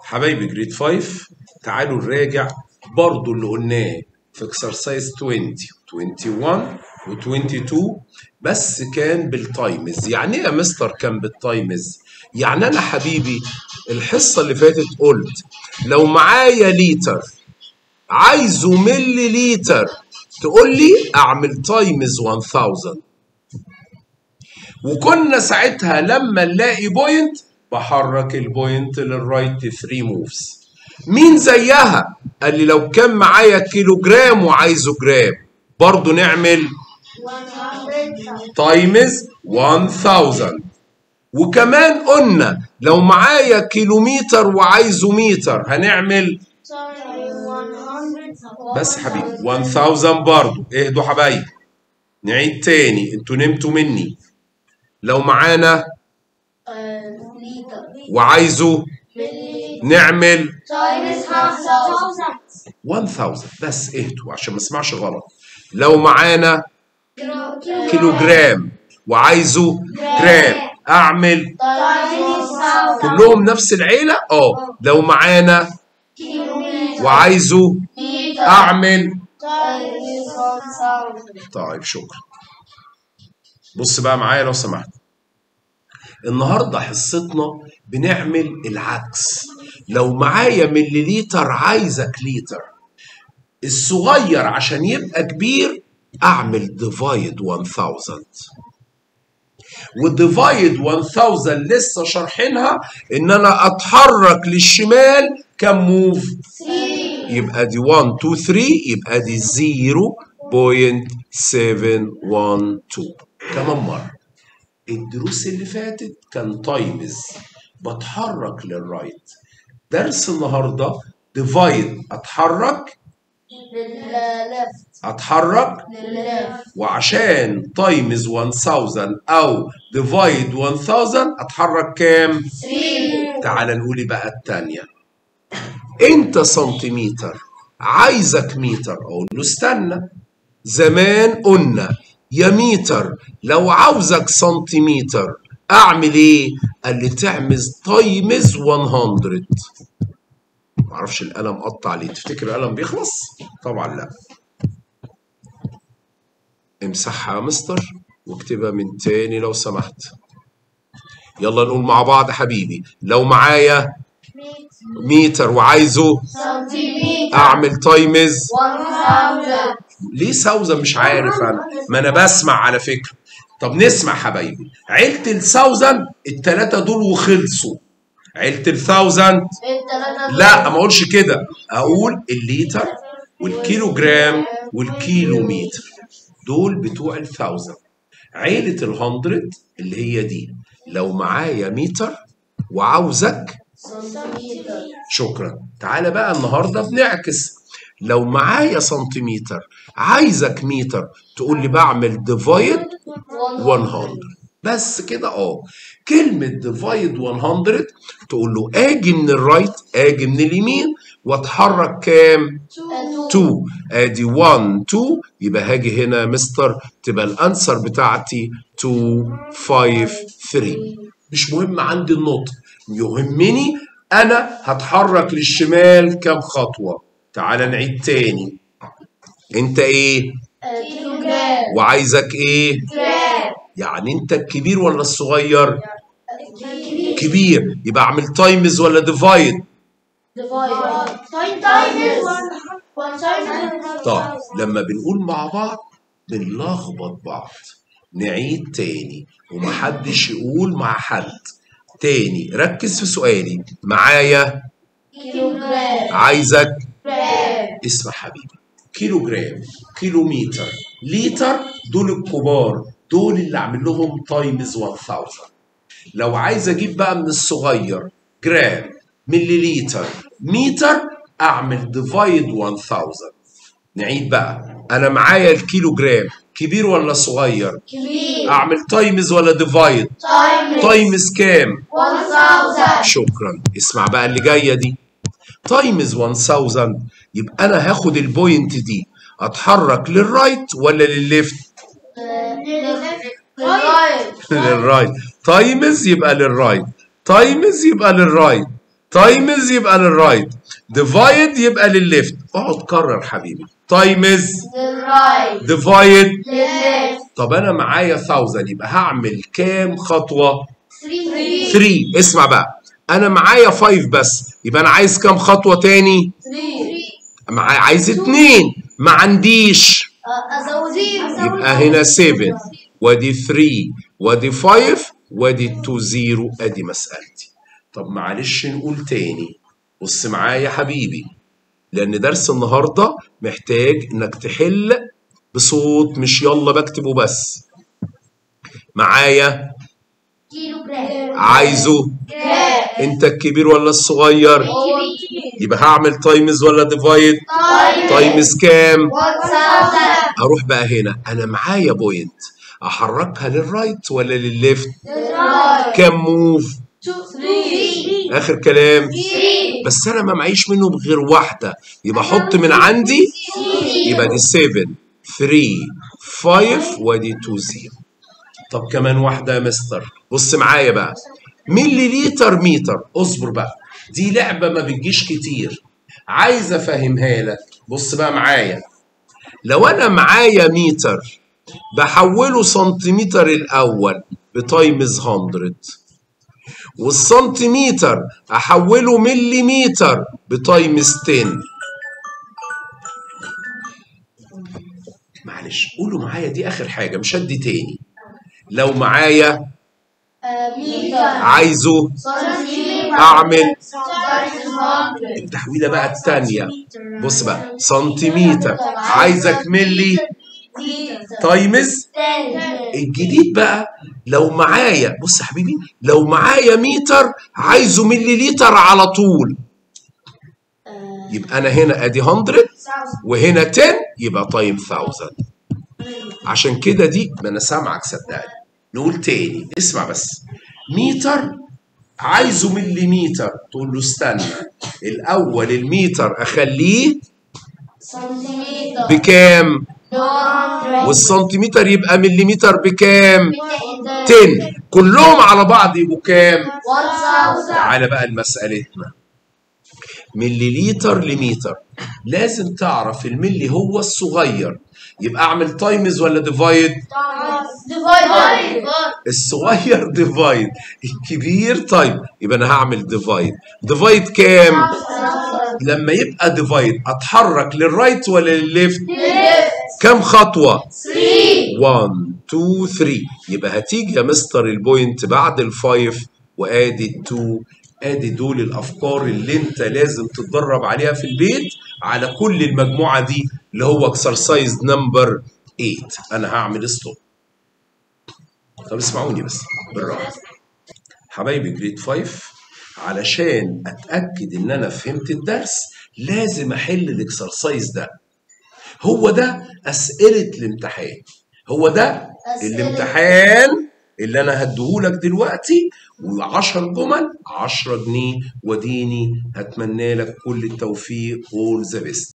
حبايبي جريد 5 تعالوا نراجع برضو اللي قلناه في اكسرسايز 20 21 و22 بس كان بالتايمز يعني ايه يا مستر كان بالتايمز يعني انا حبيبي الحصه اللي فاتت قلت لو معايا لتر عايزه ملي لتر تقول لي اعمل تايمز 1000 وكنا ساعتها لما نلاقي بوينت بحرك البوينت للرايت 3 موفز مين زيها قال لي لو كان معايا كيلو جرام وعايزه جرام برضو نعمل تايمز 1000 وكمان قلنا لو معايا كيلومتر وعايزه متر هنعمل بس حبيبي 1000 برضو اهدوا حبايبي نعيد تاني انتوا نمتوا مني لو معانا وعايزه نعمل 1000 بس اهدوا عشان ما اسمعش غلط لو معانا كيلو جرام وعايزه جرام اعمل كلهم نفس العيله اه لو معانا وعايزه اعمل طيب شكرا بص بقى معايا لو سمحت النهارده حصتنا بنعمل العكس لو معايا مليليتر عايزك لتر الصغير عشان يبقى كبير اعمل ديفايد 1000 والديفايد 1000 لسه شارحينها ان انا اتحرك للشمال كم موف يبقى دي 1 2 3 يبقى دي 0.712 كمان مره الدروس اللي فاتت كان تايمز بتحرك للرايت درس النهارده ديفايد اتحرك للليفت اتحرك للليفت وعشان تايمز 1000 او ديفايد 1000 اتحرك كام 3 تعال نقول بقى التانية انت سنتيمتر عايزك متر اقول له استنى زمان قلنا يا متر لو عاوزك سنتيمتر اعمل ايه قال لي تعمل تايمز 100 معرفش القلم قطع ليه تفتكر القلم بيخلص طبعا لا امسحها يا مستر واكتبها من تاني لو سمحت يلا نقول مع بعض حبيبي لو معايا متر وعايزه سنتيمتر اعمل تايمز 1000 ليه ساوزن مش عارف انا ما انا بسمع على فكره طب نسمع حبايبي عيلة الساوزن التلاتة دول وخلصوا عيلة الثاوزن الثلاثة لا ما اقولش كده اقول الليتر والكيلو جرام والكيلو متر دول بتوع الثاوزن عيلة الهندرد اللي هي دي لو معايا متر وعاوزك سنتيمتر شكرا تعالى بقى النهارده بنعكس لو معايا سنتيمتر عايزك متر تقول لي بعمل ديفايد 100 بس كده اه كلمة ديفايد 100 تقول له اجي من الرايت اجي من اليمين واتحرك كام 2 ادي 1 2 يبقى هاجي هنا يا مستر تبقى الانسر بتاعتي 2 5 3 مش مهم عندي النطق يهمني انا هتحرك للشمال كام خطوه تعال نعيد تاني انت ايه كيلو جرام وعايزك ايه جرام يعني انت الكبير ولا الصغير كبير كبير يبقى اعمل تايمز ولا ديفايد ديفايد تايمز 1000 طيب لما بنقول مع بعض بنلخبط بعض نعيد تاني ومحدش يقول مع حد تاني ركز في سؤالي معايا كيلو جرام عايزك جرام اسمع حبيبي كيلو جرام كيلو متر لتر دول الكبار دول اللي اعمل لهم تايمز 1000 لو عايز اجيب بقى من الصغير جرام ملي لتر متر اعمل ديفايد 1000 نعيد بقى انا معايا الكيلو جرام كبير ولا صغير كبير اعمل تايمز ولا ديفايد تايمز تايمز كام 1000 شكرا اسمع بقى اللي جايه دي تايمز 1000 يبقى انا هاخد البوينت دي اتحرك للرايت ولا للليفت للرايت للرايت تايمز يبقى للرايت تايمز يبقى للرايت تايمز يبقى للرايت ديفايد يبقى للليفت اقعد كرر حبيبي تايمز The right. ديفايد The left. طب انا معايا 1000 يبقى هعمل كام خطوه Three. 3 اسمع بقى انا معايا 5 بس يبقى انا عايز كام خطوه تاني Three. معايا عايز اتنين ما عنديش أزود يبقى هنا 7 وادي 3 وادي 5 وادي 2 0 ادي مسألتي طب معلش نقول تاني بص معايا يا حبيبي لان درس النهارده محتاج انك تحل بصوت مش يلا بكتبه بس معايا كيلو جرام. عايزه جرام. انت الكبير ولا الصغير Three. يبقى هعمل تايمز ولا ديفايد Five. تايمز كام One thousand. اروح بقى هنا انا معايا بوينت احركها للرايت ولا للليفت The right. كام موف Two. Three. اخر كلام Three. بس انا ما معيش منهم غير واحده يبقى احط من عندي يبقى دي 7 3 5 وادي 2 0 طب كمان واحده يا مستر بص معايا بقى ملي لتر متر اصبر بقى دي لعبه ما بتجيش كتير عايز افهمها لك بص بقى معايا لو انا معايا متر بحوله سنتيمتر الاول بتايمز 100 والسنتيمتر احوله مليمتر بتايمز 10 معلش قولوا معايا دي اخر حاجه مش هدي تاني لو معايا متر. عايزه سنتيمتر. اعمل hundred. التحويله بقى الثانيه بص بقى سنتيمتر عايزك ملي تايمز Ten. الجديد بقى لو معايا بص يا حبيبي لو معايا متر عايزه ملي لتر على طول يبقى انا هنا ادي 100 وهنا 10 يبقى تايم 1000 عشان كده دي ما انا سامعك صدقني نقول تاني اسمع بس متر عايزه مليمتر تقول له استنى الاول المتر اخليه سنتيمتر. بكام hundred. والسنتيمتر يبقى مليمتر بكام Ten. 10 كلهم على بعض يبقوا كام One thousand. تعالى بقى لمسألتنا مليليتر لمتر لازم تعرف الملي هو الصغير يبقى اعمل تايمز ولا ديفايد Divided. الصغير ديفايد الكبير تايم يبقى انا هعمل ديفايد ديفايد كام لما يبقى ديفايد اتحرك للرايت ولا للليفت Left. كام خطوه Three. 1 2 3 يبقى هتيجي يا مستر البوينت بعد الفايف وادي التو ادي دول الافكار اللي انت لازم تتدرب عليها في البيت على كل المجموعه دي اللي هو اكسرسايز نمبر 8 انا هعمل ستوب طب اسمعوني بس بالراحه حبايبي جريد 5 علشان اتاكد ان انا فهمت الدرس لازم احل الاكسرسايز ده هو ده اسئله الامتحان هو ده أسئلة. الامتحان اللي انا هديهولك دلوقتي و10 جمل 10 جنيه وديني هتمنى لك كل التوفيق all the best